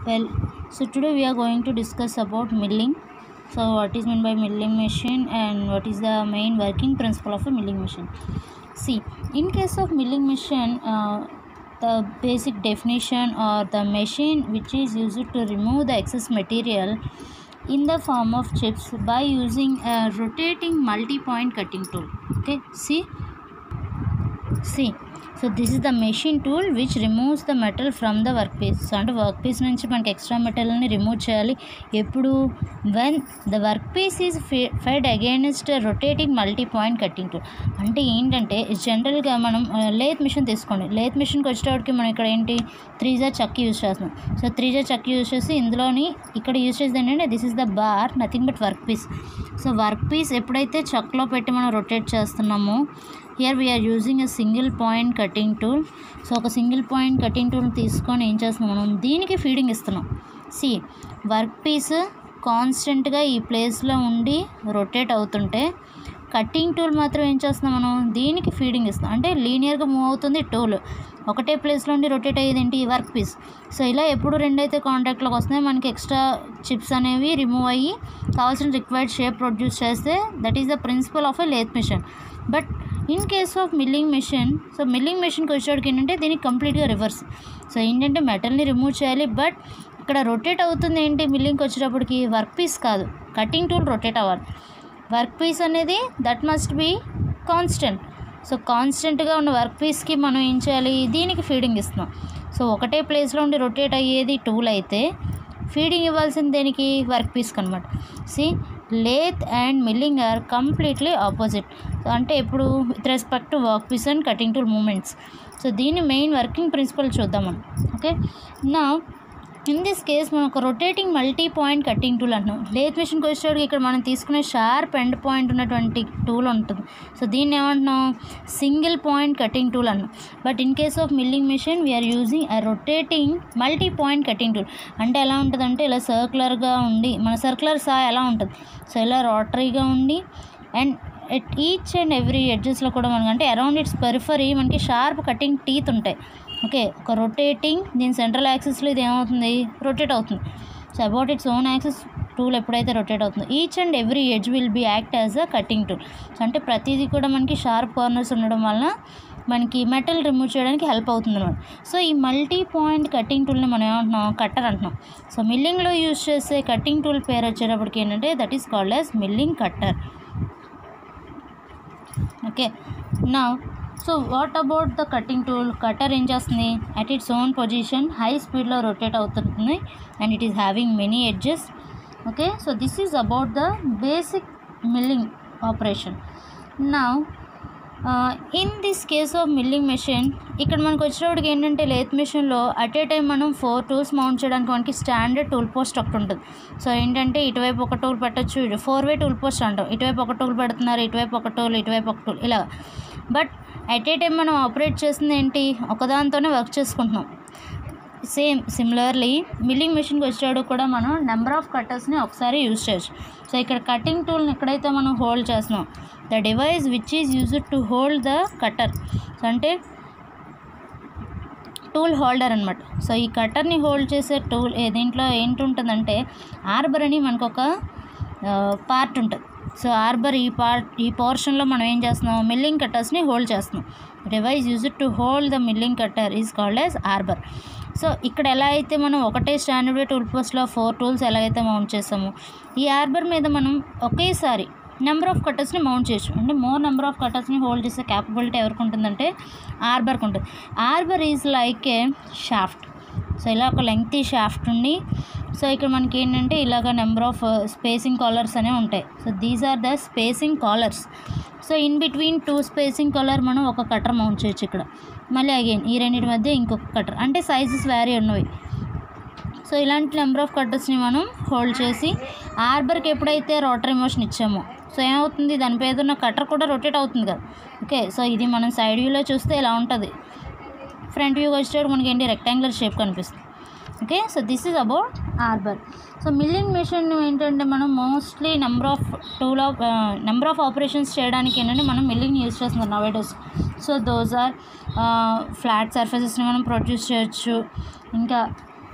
well so today we are going to discuss about milling so what is meant by milling machine and what is the main working principle of a milling machine see in case of milling machine uh, the basic definition or the machine which is used to remove the excess material in the form of chips by using a rotating multi-point cutting tool okay see see so this is the machine tool which removes the metal from the work piece so అంటే work piece నుంచి మనకి extra మెటల్ని remove చేయాలి ఎప్పుడు when the work piece is fed against rotating multi point cutting tool అంటే ఏంటంటే జనరల్గా మనం లేత్ మిషన్ తీసుకోండి లేత్ మిషన్కి వచ్చేటప్పటికి మనం ఇక్కడ ఏంటి త్రీజా చక్కి యూజ్ చేస్తున్నాం సో త్రీజా చక్కి యూజ్ చేసి ఇందులోని ఇక్కడ యూజ్ చేసేది ఏంటంటే this is the bar nothing but work piece so work piece ఎప్పుడైతే చక్లో పెట్టి మనం రొటేట్ చేస్తున్నామో here we are using a single point cutting tool so ఒక సింగిల్ పాయింట్ కటింగ్ టూల్ తీసుకొని ఏం చేస్తున్నాం మనం దీనికి ఫీడింగ్ ఇస్తున్నాం సి వర్క్ పీస్ కాన్స్టెంట్గా ఈ ప్లేస్లో ఉండి రొటేట్ అవుతుంటే కటింగ్ టూల్ మాత్రం ఏం చేస్తున్నాం మనం దీనికి ఫీడింగ్ ఇస్తాం అంటే లీనియర్గా మూవ్ అవుతుంది టూల్ ఒకటే ప్లేస్లో ఉండి రొటేట్ అయ్యేది ఏంటి వర్క్ పీస్ సో ఇలా ఎప్పుడు రెండైతే కాంటాక్ట్లోకి వస్తున్నాయి మనకి ఎక్స్ట్రా చిప్స్ అనేవి రిమూవ్ అయ్యి కావాల్సిన రిక్వైర్డ్ షేప్ ప్రొడ్యూస్ చేస్తే that is the principle of a lathe machine but in case of milling machine so milling మెషిన్కి వచ్చేటికి ఏంటంటే దీనికి కంప్లీట్గా రివర్స్ సో ఏంటంటే మెటల్ని రిమూవ్ చేయాలి బట్ ఇక్కడ రొటేట్ అవుతుంది ఏంటి మిల్లింగ్కి వచ్చేటప్పటికి వర్క్ పీస్ కాదు కటింగ్ టూల్ రొటేట్ అవ్వాలి వర్క్ పీస్ అనేది that must be constant so కాన్స్టెంట్గా ఉన్న వర్క్ పీస్కి మనం ఏం చేయాలి దీనికి ఫీడింగ్ ఇస్తున్నాం సో ఒకటే ప్లేస్లో ఉండి రొటేట్ అయ్యేది టూల్ అయితే ఫీడింగ్ ఇవ్వాల్సింది దేనికి వర్క్ పీస్కి అనమాట see lathe and milling are completely opposite అంటే ఇప్పుడు with respect to work piece and cutting tool movements so దీని మెయిన్ వర్కింగ్ ప్రిన్సిపల్ చూద్దాం మనం ఓకే నా ఇన్ దిస్ కేస్ మనం ఒక rotating multi point cutting tool అంటున్నాం లేత్ మిషన్కి వచ్చేటప్పుడు ఇక్కడ మనం తీసుకునే షార్ప్ ఎండ్ పాయింట్ ఉన్నటువంటి టూల్ ఉంటుంది సో దీన్ని ఏమంటున్నాం సింగిల్ పాయింట్ కటింగ్ టూల్ అన్నాం but in case of milling machine we are using a rotating multi point cutting tool అంటే ఎలా ఉంటుందంటే ఇలా సర్క్యులర్గా ఉండి మన సర్క్యులర్ సా ఎలా ఉంటుంది సో ఇలా రోటరీగా ఉండి and at each and every ఎడ్జెస్లో కూడా మనకి అంటే అరౌండ్ ఇట్స్ పెరిఫరీ మనకి షార్ప్ కటింగ్ టీత్ ఉంటాయి ఓకే ఒక రొటేటింగ్ దీని సెంట్రల్ యాక్సిస్లో ఇది ఏమవుతుంది రొటేట్ అవుతుంది so about its own axis tool ఎప్పుడైతే రొటేట్ అవుతుందో each and every edge will be act as a cutting tool so అంటే ప్రతిదీ కూడా మనకి షార్ప్ కార్నర్స్ ఉండడం వలన మనకి మెటల్ రిమూవ్ చేయడానికి హెల్ప్ అవుతుంది అనమాట సో ఈ మల్టీ పాయింట్ కటింగ్ టూల్ని మనం ఏమంటున్నాం కట్టర్ అంటున్నాం సో మిల్లింగ్లో యూజ్ చేసే కటింగ్ టూల్ పేరు వచ్చేటప్పటికి ఏంటంటే that is called as milling cutter okay నా so what about the cutting tool cutter ఏం చేస్తుంది at its own position high స్పీడ్లో రొటేట్ అవుతుంది and it is having many edges okay so this is about the basic milling operation నా in this case of milling machine ఇక్కడ మనకు వచ్చేటప్పటికి ఏంటంటే lathe మెషిన్లో అట్ ఏ టైం మనం four tools mount చేయడానికి మనకి స్టాండర్డ్ టూల్ పోస్ట్ ఒకటి ఉంటుంది సో ఏంటంటే ఇటువైపు ఒక టూల్ పెట్టచ్చు ఇటు ఫోర్ వే టూల్ పోస్ట్ అంటాం ఇటువైపు ఒక టూల్ పెడుతున్నారు ఇటువైపు ఒక టూల్ ఇటువైపు ఒక టూల్ ఇలా బట్ అట్ ఏ టైం మనం ఆపరేట్ చేస్తుంది ఏంటి ఒకదాంతోనే వర్క్ చేసుకుంటున్నాం సేమ్ సిమిలర్లీ మిల్లింగ్ మెషిన్కి వచ్చేటప్పుడు కూడా మనం నెంబర్ ఆఫ్ కట్టర్స్ని ఒకసారి యూజ్ చేయొచ్చు సో ఇక్కడ కటింగ్ టూల్ని ఎక్కడైతే మనం హోల్డ్ చేస్తున్నాం the device which is used to hold the cutter so అంటే టూల్ హోల్డర్ అనమాట సో ఈ కట్టర్ని హోల్డ్ చేసే టూల్ దీంట్లో ఏంటి ఉంటుందంటే ఆర్బర్ అని మనకు ఒక పార్ట్ ఉంటుంది సో ఆర్బర్ ఈ పార్ట్ ఈ పోర్షన్లో మనం ఏం చేస్తున్నాం మిల్లింగ్ కట్టర్స్ని హోల్డ్ చేస్తున్నాం device used to hold the milling cutter is called as arbor so ఇక్కడ ఎలా అయితే మనం ఒకటే స్టాండర్డ్ టూల్ పోస్ట్లో ఫోర్ టూల్స్ ఎలా అయితే మౌంట్ చేసామో ఈ ఆర్బర్ మీద మనం ఒకేసారి నెంబర్ ఆఫ్ కట్టర్స్ని మౌంట్ చేయొచ్చు అంటే మోర్ నెంబర్ ఆఫ్ కట్టర్స్ని హోల్డ్ చేసే క్యాపబిలిటీ ఎవరికి ఉంటుందంటే ఆర్బర్కి ఉంటుంది arbor is like a shaft so ఇలా ఒక లెంగ్తీ షాఫ్ట్ ఉండి సో ఇక్కడ మనకి ఏంటంటే ఇలాగ నెంబర్ ఆఫ్ స్పేసింగ్ కాలర్స్ అనేవి ఉంటాయి so these are the spacing collars so in between two spacing collar మనం ఒక కటర్ మౌంట్ చేయొచ్చు ఇక్కడ మళ్ళీ అగైన్ ఈ రెండింటి మధ్య ఇంకొక కటర్ అంటే సైజెస్ వ్యారీ ఉన్నవి సో ఇలాంటి నెంబర్ ఆఫ్ కట్టర్స్ని మనం హోల్డ్ చేసి ఆర్బర్కి ఎప్పుడైతే రోటరీ మోషన్ ఇచ్చామో సో ఏమవుతుంది దాని మీద ఉన్న కటర్ కూడా రొటేట్ అవుతుంది కదా ఓకే సో ఇది మనం సైడ్ వ్యూలో చూస్తే ఇలా ఉంటుంది ఫ్రంట్ వ్యూ వచ్చేటప్పుడు మనకి ఏంటి రెక్టాంగులర్ షేప్ కనిపిస్తుంది okay so this is about arbor so milling machine ఏంటంటే మనం mostly number of tool of number of operations చేయడానికి ఏంటంటే మనం మిల్లింగ్ యూజ్ చేస్తున్నాం నవేడోస్ సో దోస్ ఆర్ ఫ్లాట్ సర్ఫేసెస్ని మనం ప్రొడ్యూస్ చేయొచ్చు ఇంకా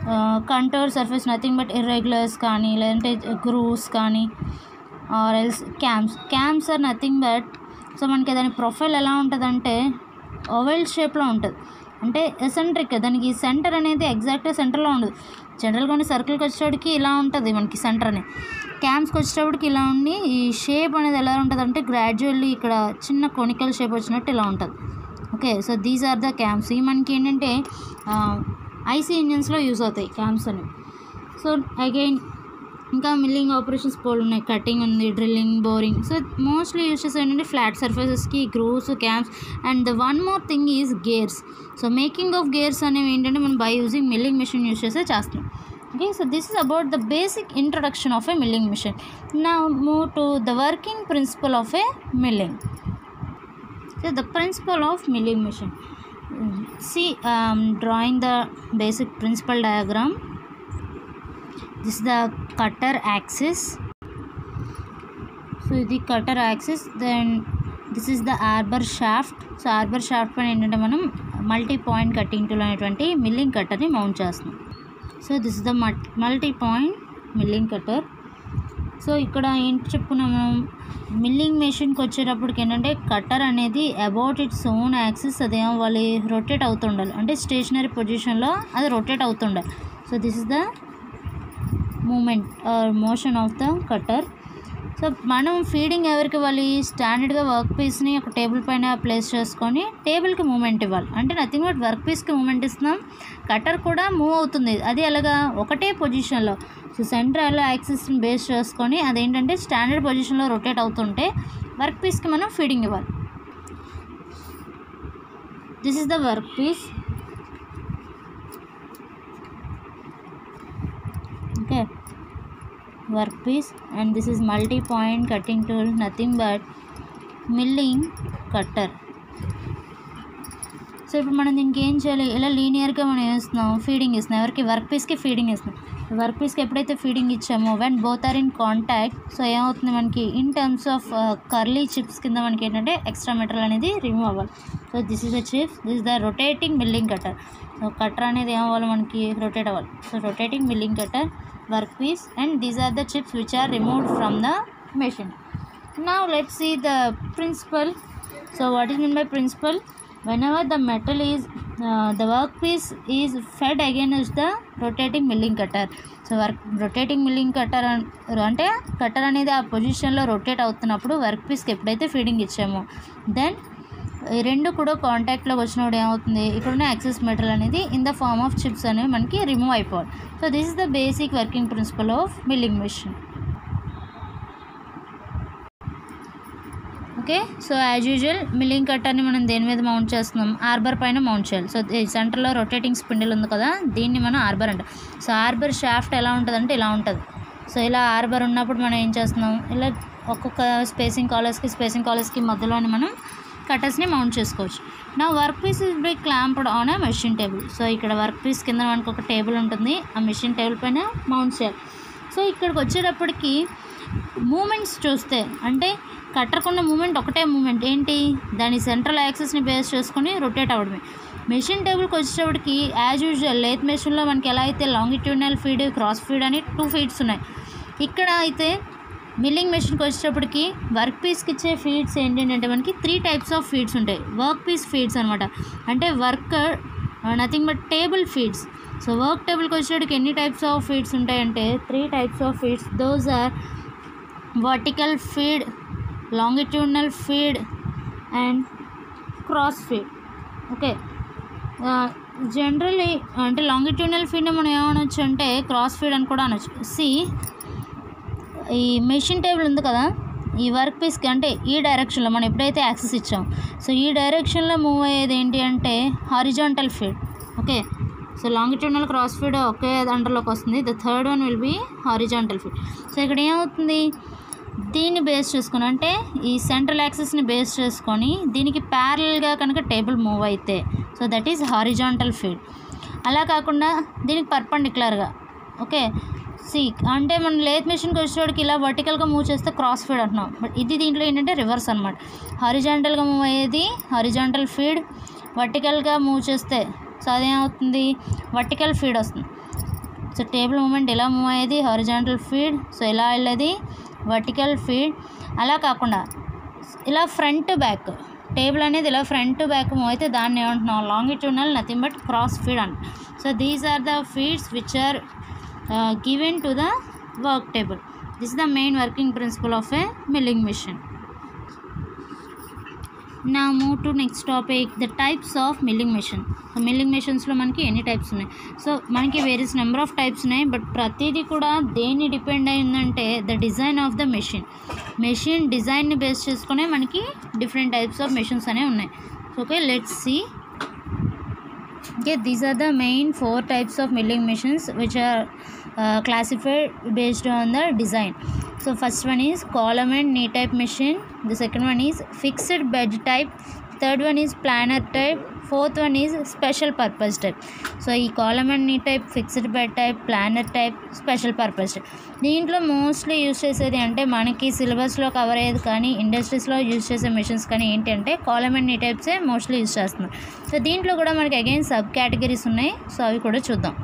contour surface nothing but irregulars కానీ లేదంటే గ్రూవ్స్ కానీ or else cams cams or nothing but so మనకి దాని ప్రొఫైల్ ఎలా ఉంటుందంటే ఓవెల్ షేప్లో ఉంటుంది అంటే ఎసెంట్రిక్ దానికి సెంటర్ అనేది ఎగ్జాక్ట్గా సెంటర్లో ఉండదు జనరల్గా ఉండి సర్కిల్కి వచ్చేటప్పటికి ఇలా ఉంటుంది మనకి సెంటర్ అనేది క్యామ్స్కి వచ్చేటప్పటికి ఇలా ఉండి ఈ షేప్ అనేది ఎలా ఉంటుంది అంటే గ్రాడ్యువల్లీ ఇక్కడ చిన్న కొనికల్ షేప్ వచ్చినట్టు ఇలా ఉంటుంది okay so these are the cams ఇవి మనకి ఏంటంటే ఐసీ ఇంజన్స్లో యూజ్ అవుతాయి క్యామ్స్ అనేవి సో అగైన్ ఇంకా మిల్లింగ్ ఆపరేషన్స్ పోల్ ఉన్నాయి కటింగ్ ఉంది drilling boring so mostly use చేసే ఏంటంటే ఫ్లాట్ సర్ఫేసెస్కి grooves cams and the one more thing is gears so making of gears అనేవి ఏంటంటే మనం by using milling machine use చేస్తే చేస్తాం okay so this is about the basic introduction of a milling machine నా move to the working principle of a milling So the principle of milling machine. Mm, See, um, drawing the basic principal diagram. This is the cutter axis. So the cutter axis. Then this is the arbor shaft. So arbor shaft పైన ఏంటంటే మనం multi point cutting tool అనేటువంటి milling కట్టర్ని mount చేస్తున్నాం so this is the multi point milling cutter so ఇక్కడ ఏంటి చెప్పుకున్నాం మనం మిల్లింగ్ మెషిన్కి వచ్చేటప్పటికి ఏంటంటే కట్టర్ అనేది అబౌట్ ఇట్స్ ఓన్ యాక్సిస్ అదేమో వాళ్ళు రొటేట్ అవుతుండాలి అంటే స్టేషనరీ పొజిషన్లో అది రొటేట్ అవుతుండాలి so this is the movement or motion of the cutter so మనం ఫీడింగ్ ఎవరికి ఇవ్వాలి స్టాండర్డ్గా వర్క్ పీస్ని ఒక టేబుల్ పైన ప్లేస్ చేసుకొని టేబుల్కి మూమెంట్ ఇవ్వాలి అంటే నథింగ్ బట్ వర్క్ పీస్కి మూమెంట్ ఇస్తున్నాం కటర్ కూడా మూవ్ అవుతుంది అది ఎలాగా ఒకటే పొజిషన్లో సో సెంట్రల్ యాక్సిస్ని బేస్ చేసుకొని అదేంటంటే స్టాండర్డ్ పొజిషన్లో రొటేట్ అవుతుంటే వర్క్ పీస్కి మనం ఫీడింగ్ ఇవ్వాలి this is the work piece okay work piece and this is multi point cutting tool nothing but milling cutter so ఇప్పుడు మనం దీనికి ఏం చేయాలి ఇలా లీనియర్గా మనం వేస్తున్నాం ఫీడింగ్ ఇస్తున్నాం ఎవరికి వర్క్ పీస్కి ఫీడింగ్ ఇస్తున్నాం వర్క్ పీస్కి ఎప్పుడైతే ఫీడింగ్ ఇచ్చామో when both are in contact so ఏమవుతుంది మనకి in terms of curly chips కింద మనకి ఏంటంటే ఎక్స్ట్రా మెటీరియల్ అనేది రిమూవ్ అవ్వాలి so this is the chips this the rotating milling cutter so cutter అనేది ఏమవ్వాలి మనకి రొటేట్ అవ్వాలి so rotating milling cutter work piece and these are the chips which are removed from the machine now let's see the principle so what is meant by principle whenever the metal is uh, the workpiece is fed against the rotating milling cutter so work rotating milling cutter అంటే cutter అనేది ఆ పొజిషన్లో rotate అవుతున్నప్పుడు work పీస్కి ఎప్పుడైతే feeding ఇచ్చామో then ఈ రెండు కూడా కాంటాక్ట్లోకి వచ్చినప్పుడు ఏమవుతుంది ఇక్కడున్న యాక్సెస్ మెటీరియల్ అనేది in the form of chips అనేవి మనకి రిమూవ్ అయిపోవాలి so this is the basic working principle of milling machine okay so as usual milling కట్టర్ని మనం దేని మీద మౌంట్ చేస్తున్నాం ఆర్బర్ పైన మౌంట్ చేయాలి సో ఈ సెంటర్లో రొటేటింగ్ స్పిండిల్ ఉంది కదా దీన్ని మనం ఆర్బర్ అంటాం సో ఆర్బర్ షాఫ్ట్ ఎలా ఉంటుందంటే ఇలా ఉంటుంది సో ఇలా ఆర్బర్ ఉన్నప్పుడు మనం ఏం చేస్తున్నాం ఇలా ఒక్కొక్క స్పేసింగ్ కాలర్స్కి స్పేసింగ్ కాలర్స్కి మధ్యలోని మనం కటర్స్ని మౌంట్ చేసుకోవచ్చు నా work piece is by clamped on a machine table so ఇక్కడ వర్క్ పీస్ కింద మనకు ఒక టేబుల్ ఉంటుంది ఆ మెషిన్ టేబుల్ పైన మౌంట్ చేయాలి సో ఇక్కడికి వచ్చేటప్పటికి మూమెంట్స్ చూస్తే అంటే కట్టకుండా మూమెంట్ ఒకటే మూమెంట్ ఏంటి దాని సెంట్రల్ యాక్సెస్ని బేస్ చేసుకొని రొటేట్ అవ్వడమే మెషిన్ టేబుల్కి వచ్చేటప్పటికి యాజ్ యూజువల్ లేత్ మెషిన్లో మనకి ఎలా అయితే లాంగిట్యూడినల్ ఫీడ్ క్రాస్ ఫీడ్ అని టూ ఫీడ్స్ ఉన్నాయి ఇక్కడ అయితే మిల్లింగ్ మెషిన్కి వచ్చేటప్పటికి వర్క్ పీస్కి ఇచ్చే ఫీడ్స్ ఏంటంటే మనకి త్రీ టైప్స్ ఆఫ్ ఫీడ్స్ ఉంటాయి వర్క్ పీస్ ఫీడ్స్ అనమాట అంటే work nothing but table feeds so work టేబుల్కి వచ్చేటప్పటికి ఎన్ని టైప్స్ ఆఫ్ ఫీడ్స్ ఉంటాయంటే three types of feeds those are vertical feed longitudinal feed and cross feed okay generally అంటే longitudinal ఫీడ్ని మనం ఏమనొచ్చు అంటే క్రాస్ ఫీడ్ అని కూడా అనొచ్చు సి ఈ మెషిన్ టేబుల్ ఉంది కదా ఈ వర్క్ పీస్కి అంటే ఈ డైరెక్షన్లో మనం ఎప్పుడైతే యాక్సెస్ ఇచ్చాం సో ఈ డైరెక్షన్లో మూవ్ అయ్యేది ఏంటి అంటే horizontal feed okay so longitudinal cross feed ఒకే దాంట్లోకి వస్తుంది the third one will be horizontal feed so ఇక్కడ ఏమవుతుంది దీన్ని బేస్ చేసుకొని అంటే ఈ సెంట్రల్ యాక్సెస్ని బేస్ చేసుకొని దీనికి ప్యారల్గా కనుక టేబుల్ మూవ్ అయితే so that is horizontal feed అలా కాకుండా దీనికి పర్పండిక్యులర్గా ఓకే సి అంటే మనం లేత్ మెషిన్కి వచ్చేవాడికి ఇలా వర్టికల్గా మూవ్ చేస్తే క్రాస్ ఫీడ్ అంటున్నాం బట్ ఇది దీంట్లో ఏంటంటే రివర్స్ అనమాట హారిజాంటల్గా మూవ్ అయ్యేది హారిజాంటల్ ఫీడ్ వర్టికల్గా మూవ్ చేస్తే సో అదేమవుతుంది వర్టికల్ ఫీడ్ వస్తుంది సో టేబుల్ మూమెంట్ ఎలా మూవ్ అయ్యేది హారిజాంటల్ ఫీడ్ సో ఎలా వెళ్ళేది వర్టికల్ ఫీడ్ అలా కాకుండా ఇలా ఫ్రంట్ బ్యాక్ టేబుల్ అనేది ఇలా ఫ్రంట్ బ్యాక్ మూవ్ అయితే దాన్ని ఏమంటున్నాం longitudinal nothing but cross feed అంట so these are the feeds which are given to the work table this is the main working principle of a milling machine నా move to next topic the types of milling machine so milling మెషిన్స్లో మనకి ఎన్ని టైప్స్ ఉన్నాయి so మనకి various number of types ఉన్నాయి but ప్రతిదీ కూడా దేన్ని డిపెండ్ అయిందంటే the design of the machine machine డిజైన్ని బేస్ చేసుకునే మనకి డిఫరెంట్ టైప్స్ ఆఫ్ మెషిన్స్ అనేవి ఉన్నాయి okay let's see okay these are the main four types of milling machines which are uh, classified based on the design so first one is column and knee type machine the second one is fixed bed type third one is planer type fourth one is special purpose type so ఈ column and knee type fixed bed type planer type special purpose type దీంట్లో mostly use చేసేది అంటే మనకి సిలబస్లో cover అయ్యేది కానీ ఇండస్ట్రీస్లో use చేసే machines కానీ ఏంటి అంటే కాలమ్ అండ్ నీ టైప్సే మోస్ట్లీ యూస్ చేస్తున్నారు సో దీంట్లో కూడా మనకి అగైన్ సబ్ కేటగిరీస్ ఉన్నాయి సో అవి కూడా చూద్దాం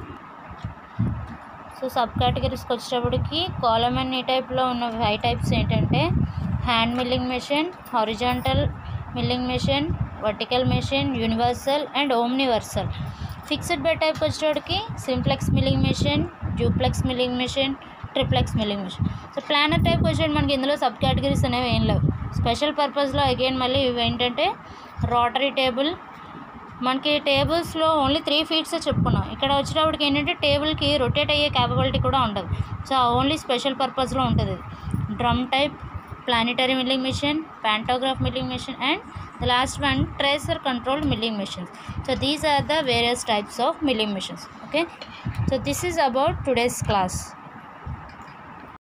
సో సబ్ కేటగిరీస్కి వచ్చేటప్పటికి కాలమ్ అండ్ నీ టైప్లో ఉన్న ఫైవ్ టైప్స్ ఏంటంటే hand milling machine horizontal milling machine vertical machine universal and omniversal fixed bed type వచ్చేటప్పటికి simplex milling machine duplex milling machine triplex milling machine so planer type వచ్చేటి మనకి ఇందులో sub categories అనేవి ఏం లేవు స్పెషల్ పర్పస్లో again మళ్ళీ ఇవి ఏంటంటే రోటరీ టేబుల్ మనకి టేబుల్స్లో ఓన్లీ త్రీ ఫీట్స్ చెప్పుకున్నాం ఇక్కడ వచ్చేటప్పటికి ఏంటంటే టేబుల్కి రొటేట్ అయ్యే క్యాపబిలిటీ కూడా ఉండదు సో ఓన్లీ స్పెషల్ పర్పస్లో ఉంటుంది ఇది drum type planetary milling machine pantograph milling machine and the last one tracer controlled milling machines so these are the various types of milling machines okay so this is about today's class